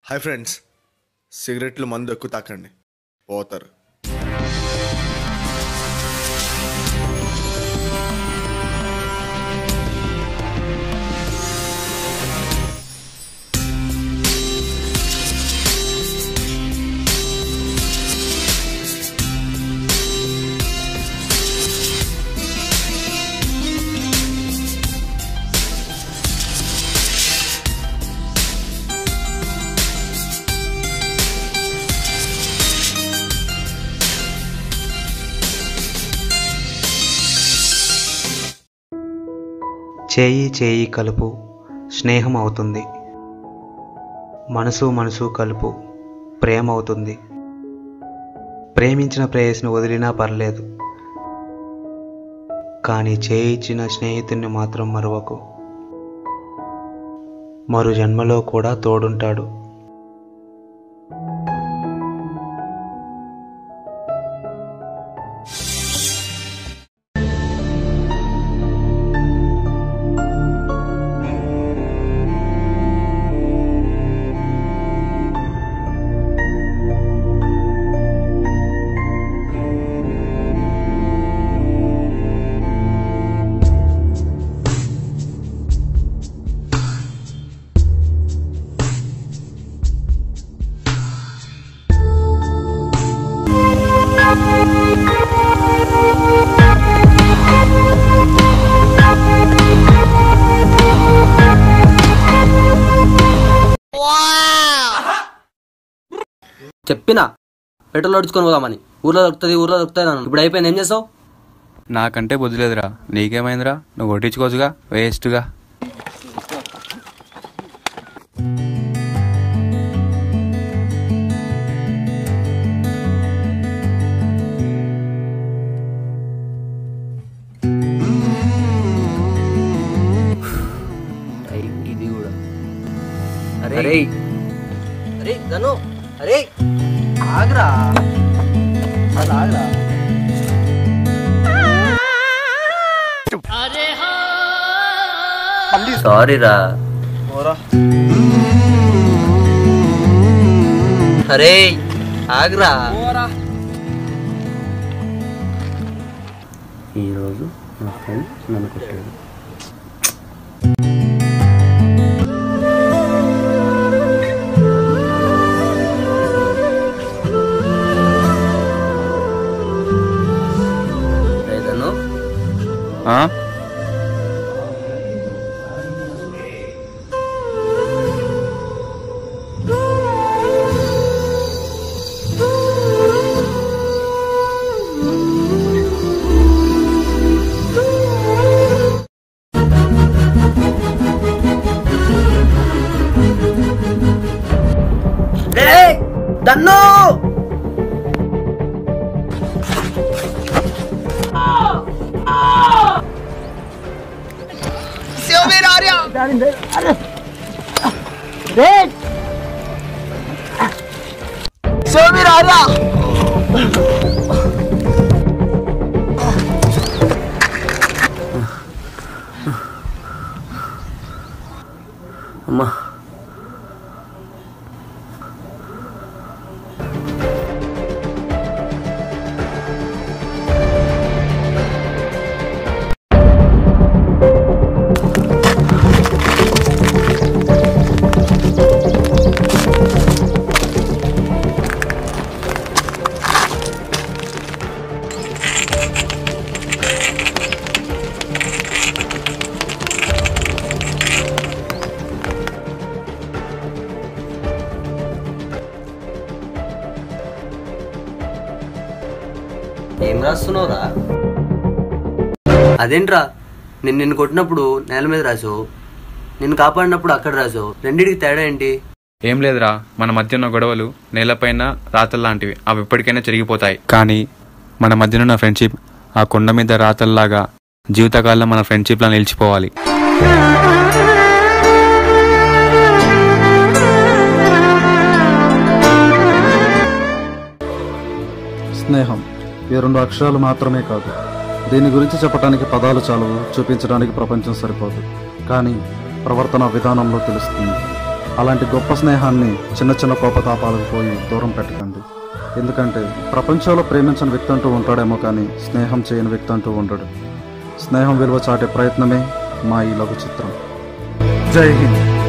Hi friends సిగరెట్లు మందు ఎక్కువ తాకండి పోతారు చేయి చేయి కలుపు స్నేహం అవుతుంది మనసు మనసు కలుపు ప్రేమ అవుతుంది ప్రేమించిన ప్రేయస్ని వదిలినా పర్లేదు కానీ చేయి ఇచ్చిన స్నేహితుణ్ణి మాత్రం మరవకు మరు జన్మలో కూడా తోడుంటాడు చెప్పినా పెట్రోల్ అడుచుకొని పోదామని ఊర్లో దొరుకుతుంది ఊర్లో దొరుకుతుంది అన్నాను ఇప్పుడు అయిపోయింది ఏం చేస్తావు నాకంటే బుద్ధి లేదురా నీకేమైందిరా నువ్వు కొట్టించుకోవచ్చుగా వేస్ట్గా ఇది కూడా అరే అరే ధను అరే ఆగ్రా అసలు ఆగ్రా సారీ రా అరే ఆగ్రా ఈరోజు నా ఫ్రెండ్ నన్ను కొట్టాడు ధను ఆ? దన్ను అమ్మా ఏం రాస్తున్నావురా అదేంట్రా నేను నిన్ను కొట్టినప్పుడు నేల మీద రాసావు నిన్ను కాపాడినప్పుడు అక్కడ రాసావు రెండిటికి తేడా ఏంటి ఏం లేదురా మన మధ్య ఉన్న గొడవలు నేలపైన రాతలు లాంటివి అవి ఎప్పటికైనా చెరిగిపోతాయి కానీ మన మధ్యన ఉన్న ఫ్రెండ్షిప్ ఆ కొండ మీద రాతల్లాగా జీవితకాలం మన ఫ్రెండ్షిప్లా నిలిచిపోవాలి స్నేహం ఈ రెండు అక్షరాలు మాత్రమే కాదు దీని గురించి చెప్పడానికి పదాలు చాలవు చూపించడానికి ప్రపంచం సరిపోదు కానీ ప్రవర్తన విధానంలో తెలుస్తుంది అలాంటి గొప్ప స్నేహాన్ని చిన్న చిన్న కోపతాపాలకు పోయి దూరం పెట్టకండి ఎందుకంటే ప్రపంచంలో ప్రేమించని వ్యక్తి అంటూ ఉంటాడేమో కానీ స్నేహం చేయని వ్యక్తి అంటూ ఉండడు స్నేహం విలువ చాటే ప్రయత్నమే మా ఈ లఘు చిత్రం జై హింద్